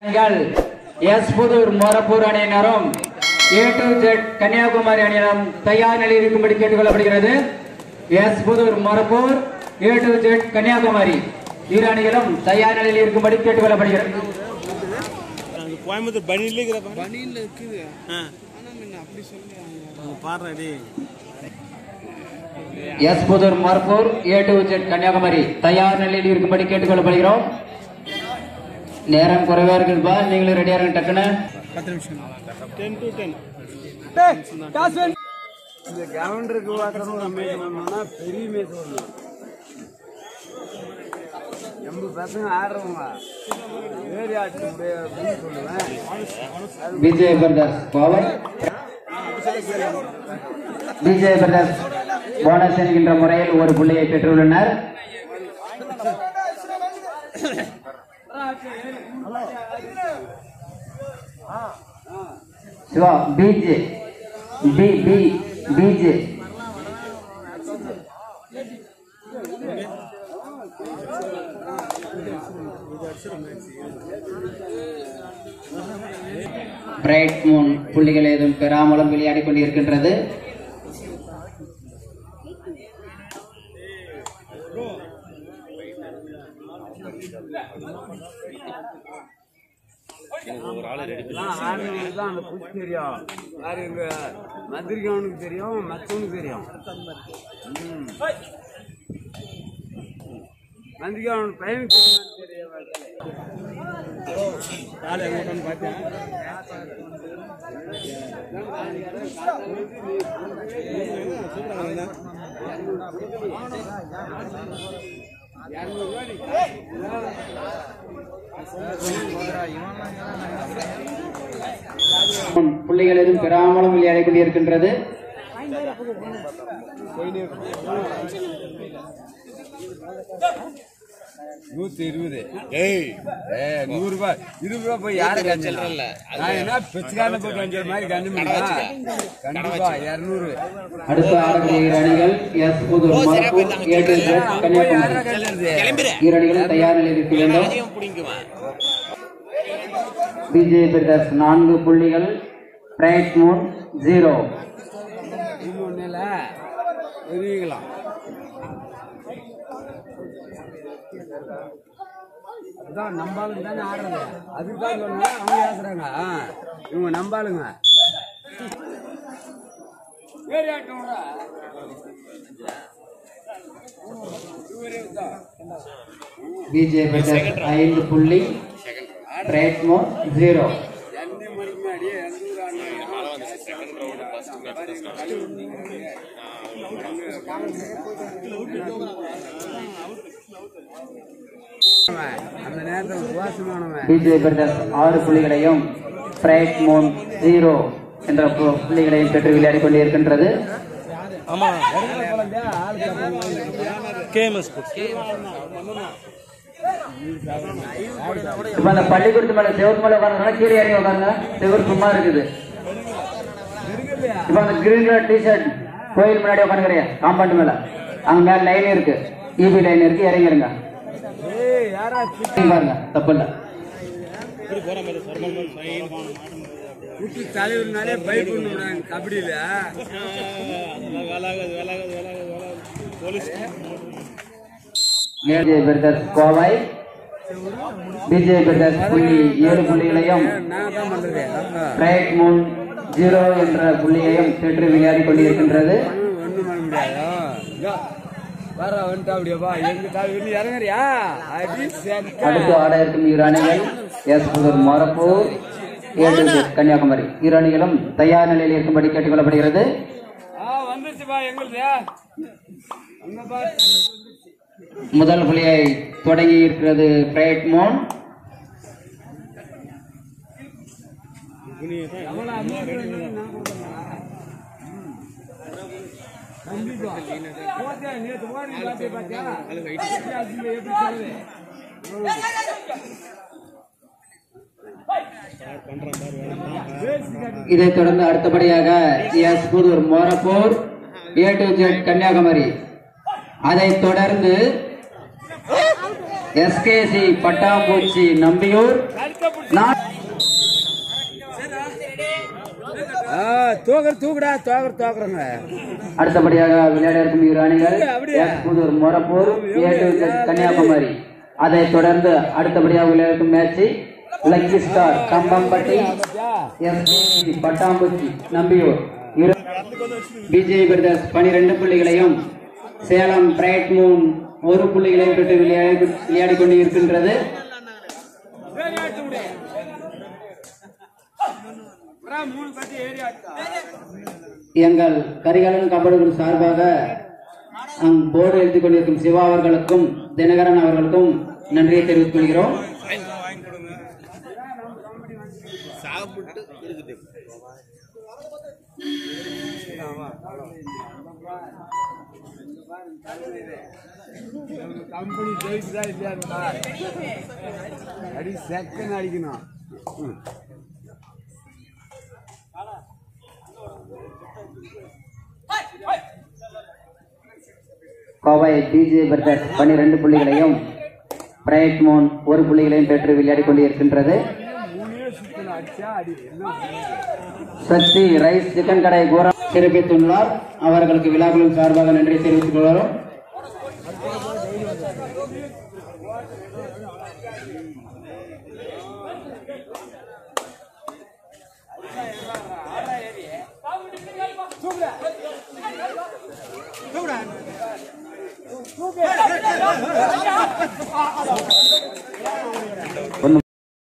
நீங்கள் எஸ் புதூர் மோரப்பூர் அணியினரும் ஏ to Z Kanyakumari அணியினரும் தயார் நிலையில் இருக்கும்படி கேட்டுக்கொள்ளப்படுகிறது S Pudur Morappur A to Z Kanyakumari இரு அணிகளும் தயார் நிலையில் இருக்கும்படி கேட்டுக்கொள்ளப்படுகிறது அங்க கோயம்புத்தூர் பனியிலே இருக்கிறப்ப பனியில் இருக்குது ஆ ஆனால் முன்ன அப்படி சொல்லுவாங்க அங்க பாடுறா டே S Pudur Morappur A to Z Kanyakumari தயார் நிலையில் இருக்கும்படி கேட்டுக்கொள்ளப்படுகிறோம் நேரம் குறைவா இருக்குதுப்பா நீங்களும் ரெடியா இருங்க டக்குன்னு பத்து நிமிஷம் டென் டு டென் இந்த கவுண்டருக்கு பார்க்கணும் ஒரு மேட்ச் பண்ணோம்னா பெரிய மேட்ச் வரணும் எண்பது பசங்க ஆடுறவங்க ஏறி ஆட்டு முடியாது அப்படின்னு சொல்லுவேன் Vijay brothers power Vijay brothers bonus என்கின்ற முறையில் ஒரு புள்ளியை பெற்றுள்ளனர் Siva BJ P P BJ bright moon புள்ளிகள் ஏதும் பெறாமலும் விளையாடிக் கொண்டிருக்கின்றது எல்லாம் ஆடுறவங்களுக்கு தான் அந்த புஷ் தெரியும் யாரு இங்க மந்திரிக்கவனுக்கு தெரியும் மற்றவனுக்கு தெரியும் ம். மந்திரிக்கவனுக்கு பையனுக்கு தெரியுமான்னு தெரியும் காலை எங்க பார்த்தேன் மூன் புள்ளிகள் ஏதும் பெறாமலும் விளையாடிக் கொண்டிருக்கின்றது நூத்தி இருபது ஏய் ஏ நூறு ரூபாய் இருபது ரூபாய் போய் யாரு கஞ்சல் நான் என்ன பிச்சைக்காரனை போய் கஞ்சல் மாதிரி கண்டு கண்டிப்பா இருநூறு அடுத்த ஆடக்கூடிய இரு அணிகள் S Pudur Marappur A to Z Kanyakumari இரு அணிகளும் தயார் நிலையில் இருக்க வேண்டும் விஜய் பிரதர்ஸ் நான்கு புள்ளிகள் பிரைட் மூன் ஜீரோ இன்னொன்னுல வருவீங்களாம் அதான் நம்பாளுங்க தானே ஆடுறது அதுக்கு தான் சொன்னா அவங்க ஏசுறாங்க ஆ, இவங்க நம்பாளுங்க ஏறி ஆட்டம்டா. விஜய் பிரதர்ஸ் ஐந்து புள்ளி பிரைட் மூன் ஜீரோ எந்த மணிக்கு முன்னாடி எந்த ஊர் அந்த நேரத்தில் சுவாசமானவன் விஜய் பிரதர்ஸ் ஆறு புள்ளிகளையும் பிரைட் மூன் ஜீரோ என்ற பு- புள்ளிகளையும் பெற்று விளையாடிக் கொண்டிருக்கின்றது ஆமா கேஎம்எஸ் இப்ப அந்த பள்ளிக்கூடத்து மேல செவத்து மேல உட்காந்து கீழே இறங்கி உட்காருங்க செவர் சும்மா இருக்குது இப்ப அந்த கிரீன் கலர் டிஷர்ட் கோயில் முன்னாடி உட்காந்துக்கிறியா காம்பவுண்ட் மேல அங்க மேல லைன் இருக்கு இபி லைன் இருக்கு இறங்கிருங்க ஏய் யாரா பாருங்க தப்பு இல்ல இப்படி போற மாதிரி சர்மன் மாதிரி ஃபைன் காணும் குட்டி தலைவர்னாலே பயப்படணும் கபடியில வேலாகாது வேலாகாது வேலாகாது வேலாகாது police Vijay brothers Kovai Vijay brothers புள்ளி ஏழு புள்ளிகளையும் நான் தான் பண்றது பிரைட் மூன் ஜீரோ என்ற புள்ளியையும் பெற்று விளையாடி கொண்டிருக்கின்றது ஒண்ணும் பண்ண முடியாது வர வந்துட்டா அப்படியாப்பா எங்க தாவி இன்னும் இறங்குறியா அடி செக்க அடுத்து ஆட இருக்கும் இரு அணிகள் எஸ் புதூர் மொரப்பூர் ஏழு கன்னியாகுமரி இரு அணிகளும் தயார் நிலையில் இருக்கும்படி கேட்டுக்கொள்ளப்படுகிறது ஆ வந்துருச்சுப்பா எங்களுது அங்க பாரு முதல் புள்ளியை தொடங்கி இருக்கிறது பிரைட் மூன் எவ்வளவு amount வேணும்னு நான் கொடுக்குறேன். கண்டிப்பா போச்சே, நேத்து ஓடி பார்த்து பார்த்தியா? எப்படி எப்படி சொல்லுது? இதைத் தொடர்ந்து அடுத்தபடியாக S Pudur Morappur A to Z Kanyakumari அதைத் தொடர்ந்து எஸ்கேசி பட்டாம்பூச்சி நம்பியூர் நா- தூக்குற தூக்குடா தூக்குற தூக்குறங்க அடுத்தபடியாக விளையாட இருக்கும் இரு அணிகள் S Pudur Morappur A to Z Kanyakumari அதைத் தொடர்ந்து அடுத்தபடியாக விளையாட இருக்கும் match lucky star Kambampatti S பட்டாம்பூச்சி நம்பியூர் இரு விஜய் பிரதர்ஸ் பனிரெண்டு புள்ளிகளையும் சேலம் பிரைட் மூன் ஒரு புள்ளிகளையும் பெற்று விளையாடி விளையாடி கொண்டு இருக்கின்றது எங்கள் கரிகாலன் கபடி குழு சார்பாக அங் போர்டு எழுதிக் கொண்டிருக்கும் சிவா அவர்களுக்கும் தினகரன் அவர்களுக்கும் நன்றியை தெரிவித்துக் கொள்கிறோம் கம்பெனி ஜெயிச்சுதா இல்லையா அடி செகண்ட் அடிக்கணும் ம். கோவை டிஜே பிரதர்ஸ் பனிரெண்டு புள்ளிகளையும் பிரைட் மூன் ஒரு புள்ளிகளையும் பெற்று விளையாடி கொண்டிருக்கின்றது மூணே சுத்தம் அடிச்சா அடி எல்லாம் சக்தி ரைஸ் சிக்கன் கடை கோரம் சிறப்பித்துள்ளார் அவர்களுக்கு விழாக்களின் சார்பாக நன்றி தெரிவித்துக் கொள்கிறோம் தூக்கு